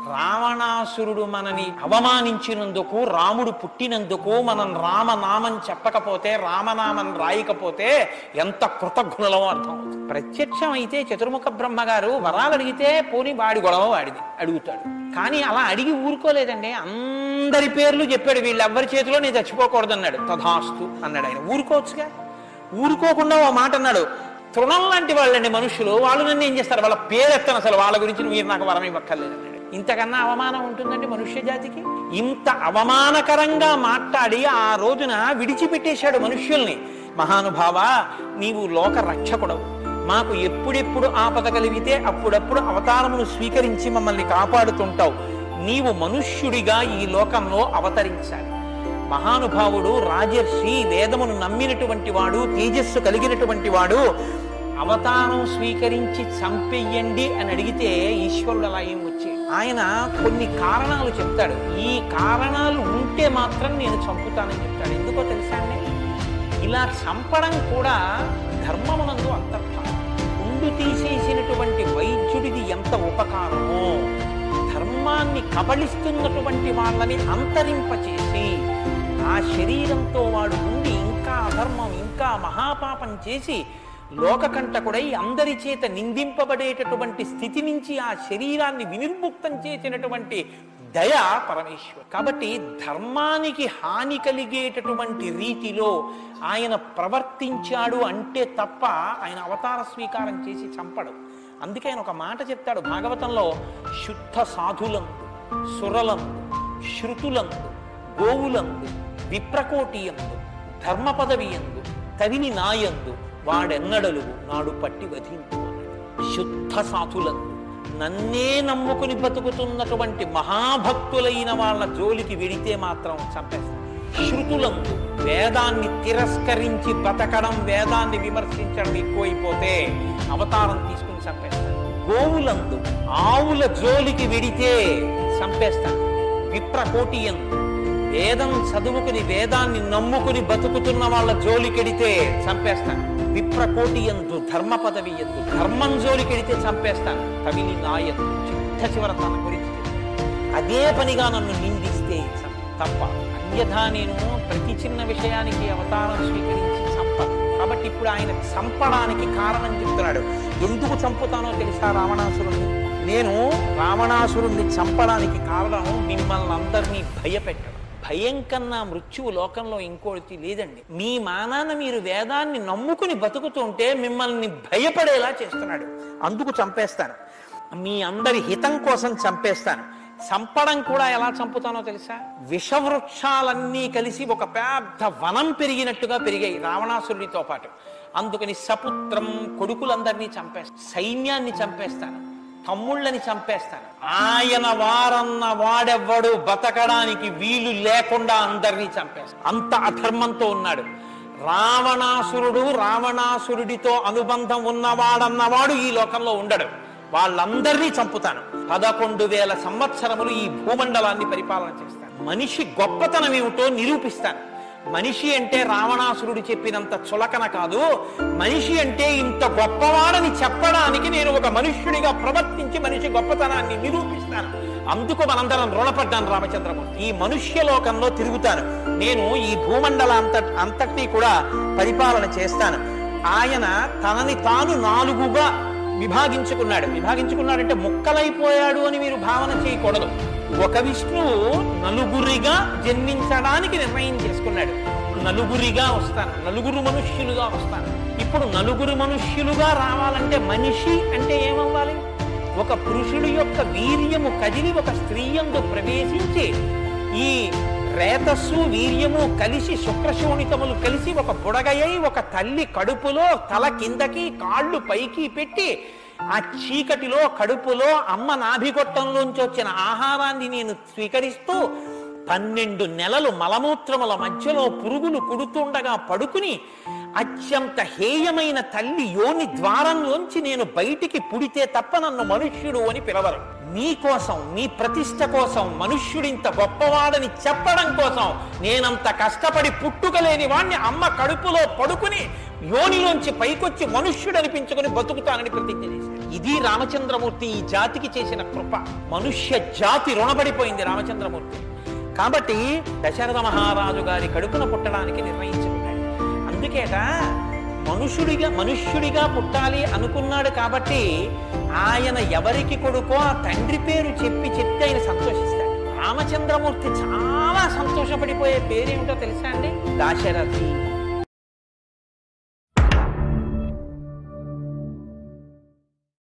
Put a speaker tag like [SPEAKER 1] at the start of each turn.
[SPEAKER 1] రావణాసురుడు మనని అవమానించినందుకు రాముడు పుట్టినందుకు మనం రామనామం చెప్పకపోతే రామనామం రాయకపోతే ఎంత కృతజ్ఞులమో అర్థం అవుతుంది ప్రత్యక్షం అయితే చతుర్ముఖ బ్రహ్మగారు వరాలు అడిగితే పోని వాడి గొడవ వాడిది అడుగుతాడు కానీ అలా అడిగి ఊరుకోలేదండి అందరి పేర్లు చెప్పాడు వీళ్ళెవ్వరి చేతిలో నేను చచ్చిపోకూడదు అన్నాడు తథాస్తు అన్నాడు ఆయన ఊరుకోవచ్చుగా ఊరుకోకుండా ఓ మాట అన్నాడు తృణం లాంటి వాళ్ళండి మనుషులు వాళ్ళు నన్ను ఏం చేస్తారు వాళ్ళ పేరెత్తను అసలు వాళ్ళ గురించి మీరు నాకు వరం ఇవ్వక్కర్లేదు అన్నాడు ఇంతకన్నా అవమానం ఉంటుందండి మనుష్య జాతికి ఇంత అవమానకరంగా మాట్లాడి ఆ రోజున విడిచిపెట్టేశాడు మనుష్యుల్ని మహానుభావ నీవు లోక రక్షకుడవు మాకు ఎప్పుడెప్పుడు ఆపద కలిగితే అప్పుడప్పుడు అవతారమును స్వీకరించి మమ్మల్ని కాపాడుతుంటావు నీవు మనుష్యుడిగా ఈ లోకంలో అవతరించాలి మహానుభావుడు రాజర్షి వేదమును నమ్మినటువంటి వాడు తేజస్సు కలిగినటువంటి వాడు అవతారం స్వీకరించి చంపెయ్యండి అని అడిగితే ఈశ్వరుడు అలా ఏం వచ్చే ఆయన కొన్ని కారణాలు చెప్తాడు ఈ కారణాలు ఉంటే మాత్రం నేను చంపుతానని చెప్తాడు ఎందుకో తెలుసా అండి ఇలా చంపడం కూడా ధర్మమునందు అంతర్భాగం ఉండు తీసేసినటువంటి వైద్యుడిది ఎంత ఉపకారమో ధర్మాన్ని కబళిస్తున్నటువంటి వాళ్ళని అంతరింపచేసి ఆ శరీరంతో వాడు ఉండి ఇంకా అధర్మం ఇంకా మహాపాపం చేసి లోకకంటకుడై అందరి చేత నిందింపబడేటటువంటి స్థితి నుంచి ఆ శరీరాన్ని వినిర్ముక్తం చేసినటువంటి దయ పరమేశ్వర్ కాబట్టి ధర్మానికి హాని కలిగేటటువంటి రీతిలో ఆయన ప్రవర్తించాడు అంటే తప్ప ఆయన అవతార స్వీకారం చేసి చంపడు అందుకే ఆయన ఒక మాట చెప్తాడు భాగవతంలో శుద్ధ సాధులందు సురలందు శృతులందు గోవులందు విప్రకోటియందు ధర్మ పదవియందు తవిని నాయందు వాడెన్నడలు నాడు పట్టి వధింపు అన్నాడు. శుద్ధ సాధులందు నన్నే నమ్ముకుని బతుకుతున్నటువంటి మహాభక్తులైన వాళ్ళ జోలికి వెడితే మాత్రం చంపేస్తాను శృతులందు వేదాన్ని తిరస్కరించి బతకడం వేదాన్ని విమర్శించడం ఎక్కువైపోతే అవతారం తీసుకుని చంపేస్తాను గోవులందు ఆవుల జోలికి వెడితే చంపేస్తాను విప్రకోటియందు వేదం చదువుకుని వేదాన్ని నమ్ముకుని బతుకుతున్న వాళ్ళ జోలికెడితే చంపేస్తాను విప్రకోటి ఎందు ధర్మ పదవి ఎందు ధర్మం జోలికెడితే చంపేస్తాను కవిని నాయందు చిట్ట చివర తన గురించి చెప్తాను. అదే పనిగా నన్ను నిందిస్తే చంప తప్ప అన్యథా నేను ప్రతి చిన్న విషయానికి అవతారం స్వీకరించి చంపను కాబట్టి ఇప్పుడు ఆయన చంపడానికి కారణం చెప్తున్నాడు ఎందుకు చంపుతానో తెలుసా రావణాసురుణ్ణి నేను రావణాసురుణ్ణి చంపడానికి కారణం మిమ్మల్ని అందరినీ భయపెట్టడం భయం కన్నా మృత్యువు లోకంలో ఇంకోటి లేదండి మీ మానాన మీరు వేదాన్ని నమ్ముకుని బతుకుతుంటే మిమ్మల్ని భయపడేలా చేస్తున్నాడు అందుకు చంపేస్తాను మీ అందరి హితం కోసం చంపేస్తాను చంపడం కూడా ఎలా చంపుతానో తెలుసా విషవృక్షాలన్నీ కలిసి ఒక పెద్ద వనం పెరిగినట్టుగా పెరిగాయి రావణాసురుడితో పాటు అందుకని సపుత్రం కొడుకులందరినీ చంపేస్తాను సైన్యాన్ని చంపేస్తాను తమ్ముళ్ళని చంపేస్తాను ఆయన వారన్న వాడెవ్వడు బతకడానికి వీలు లేకుండా అందరినీ చంపేస్తాను అంత అధర్మంతో ఉన్నాడు రావణాసురుడు రావణాసురుడితో అనుబంధం ఉన్నవాడన్నవాడు ఈ లోకంలో ఉండడు వాళ్ళందరినీ చంపుతాను పదకొండు వేల సంవత్సరములు ఈ భూమండలాన్ని పరిపాలన చేస్తాను మనిషి గొప్పతనం ఏమిటో నిరూపిస్తాను మనిషి అంటే రావణాసురుడు చెప్పినంత చులకన కాదు మనిషి అంటే ఇంత గొప్పవాడని చెప్పడానికి నేను ఒక మనుష్యుడిగా ప్రవర్తించి మనిషి గొప్పతనాన్ని నిరూపిస్తాను అందుకు మనందరం రుణపడ్డాను రామచంద్రమూర్తి ఈ మనుష్య లోకంలో తిరుగుతాను నేను ఈ భూమండల అంత అంతటినీ కూడా పరిపాలన చేస్తాను ఆయన తనని తాను నాలుగుగా విభాగించుకున్నాడు విభాగించుకున్నాడంటే ముక్కలైపోయాడు అని మీరు భావన చేయకూడదు ఒక విష్ణువు నలుగురిగా జన్మించడానికి నిర్ణయం చేసుకున్నాడు నలుగురిగా వస్తాను నలుగురు మనుష్యులుగా వస్తాను ఇప్పుడు నలుగురు మనుష్యులుగా రావాలంటే మనిషి అంటే ఏమవ్వాలి ఒక పురుషుడి యొక్క వీర్యము కదిలి ఒక స్త్రీయందు ప్రవేశించి ఈ రేతస్సు వీర్యము కలిసి శుక్రశోణితములు కలిసి ఒక బుడగయ్యి ఒక తల్లి కడుపులో తల కిందకి కాళ్ళు పైకి పెట్టి ఆ చీకటిలో కడుపులో అమ్మ నాభిగొట్టంలోంచి వచ్చిన ఆహారాన్ని నేను స్వీకరిస్తూ పన్నెండు నెలలు మలమూత్రముల మధ్యలో పురుగులు కుడుతుండగా పడుకుని అత్యంత హేయమైన తల్లి యోని ద్వారంలోంచి నేను బయటికి పుడితే తప్ప నన్ను మనుష్యుడు అని పిలవరు మీకోసం మీ ప్రతిష్ట కోసం మనుష్యుడింత గొప్పవాడని చెప్పడం కోసం నేనంత కష్టపడి పుట్టుకలేని వాణ్ణి అమ్మ కడుపులో పడుకుని యోనిలోంచి పైకొచ్చి మనుష్యుడు అనిపించుకుని బతుకుతానని ప్రతిజ్ఞ చేశాడు ఇది రామచంద్రమూర్తి ఈ జాతికి చేసిన కృప మనుష్య జాతి రుణపడిపోయింది రామచంద్రమూర్తి కాబట్టి దశరథ మహారాజు గారి కడుపున పుట్టడానికి నిర్ణయించుకున్నాడు అందుకేట మనుషుడిగా మనుష్యుడిగా పుట్టాలి అనుకున్నాడు కాబట్టి ఆయన ఎవరికి కొడుకో ఆ తండ్రి పేరు చెప్పి చెప్తే ఆయన సంతోషిస్తాడు రామచంద్రమూర్తి చాలా సంతోషపడిపోయే పేరేమిటో తెలుసా అండి దాశరథి